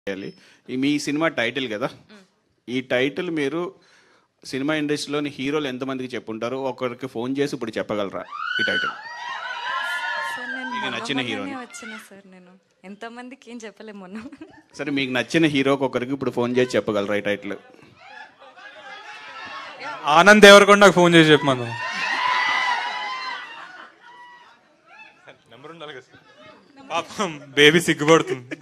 చేయాలి ఈ మీ cinema title కదా ఈ టైటిల్ మీరు సినిమా ఇండస్ట్రీలోని హీరోలు ఎంతమందికి చెప్పుంటారో ఒకరికి ఫోన్ చేసి ఇప్పుడు చెప్పగలరా ఈ టైటిల్ సార్ నేను మీకు మొన్న నచ్చిన హీరోని. మొన్ననే వచ్చిన సార్ నేను ఎంతమందికి ఏం చెప్పలే మొన్న సరే మీకు నచ్చిన హీరోకి ఒకరికి ఇప్పుడు ఫోన్ చేసి చెప్పగలరా ఈ టైటిల్ ఆనంద్ దేవరకొండకు ఫోన్ చేసి చెప్పమను నెంబర్ ఉండాలి కదా సార్. పాపం బేబీ సిగ్గుపడుతుంది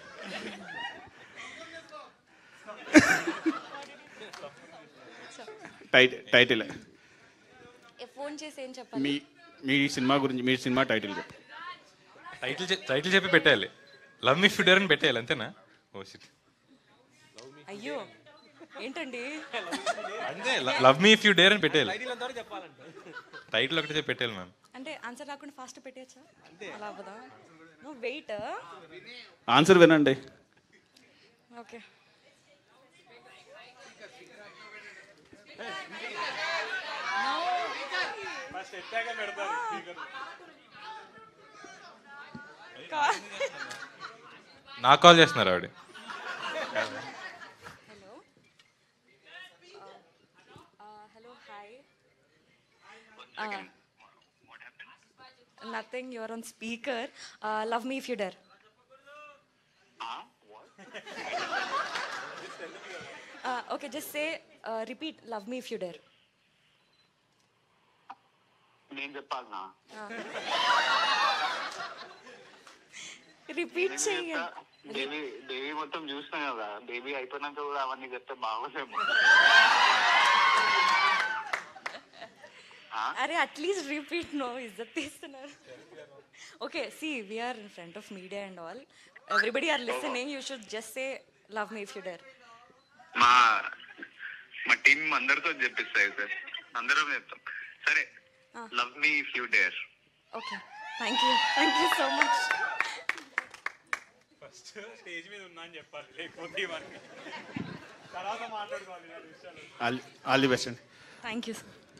టైటిల్ టైటిల్ ఫోన్ చేసి ఏం చెప్పాలి మీ మీ సినిమా గురించి మీ సినిమా టైటిల్ చెప్పు టైటిల్ చె- టైటిల్ చెప్పి పెట్టేయాలి లవ్ మీ ఫిడర్ అని పెట్టేయాలి అంతేనా ఓ shit. అయ్యో ఏంటండి అంతే love me if you dare అని పెట్టేయాలి టైటిల్ ఒకటి చెప్పి పెట్టేయాలి మ్యామ్ అంటే ఆన్సర్ రాకుండా ఫాస్ట్ పెట్టేయచ్చా అలా అవ్వదా నువ్వు వెయిట్ ఆన్సర్ వినండి ఓకే నాకు కాల్ చేస్తున్నారు ఆవిడ hello hello hi nothing you're on speaker love me if you dare okay just say repeat love me if you dare నేను చెప్పాలనా రిపీట్ చేయండి బేబీ బేబీ మొత్తం చూసినా కదా బేబీ అయిపోయినాక కూడా అవన్నీ చెప్తే బాగోదేమో అరే అట్లీస్ట్ రిపీట్ నో ఇజ్జత్ తీస్తున్నారు okay see we're in front of media and all everybody are listening you should just say love me if you dare మా మా టీం అందరితో చెప్పిస్తాయి సార్ అందరం చెప్తాం సరే love me if you dare okay thank you thank you so much stage మీద ఉన్నా అని చెప్పాలి లేకపోతే తర్వాత మాట్లాడుకోవాలి ఆల్ ఆల్ ది బెస్ట్ అండి థ్యాంక్ యూ సార్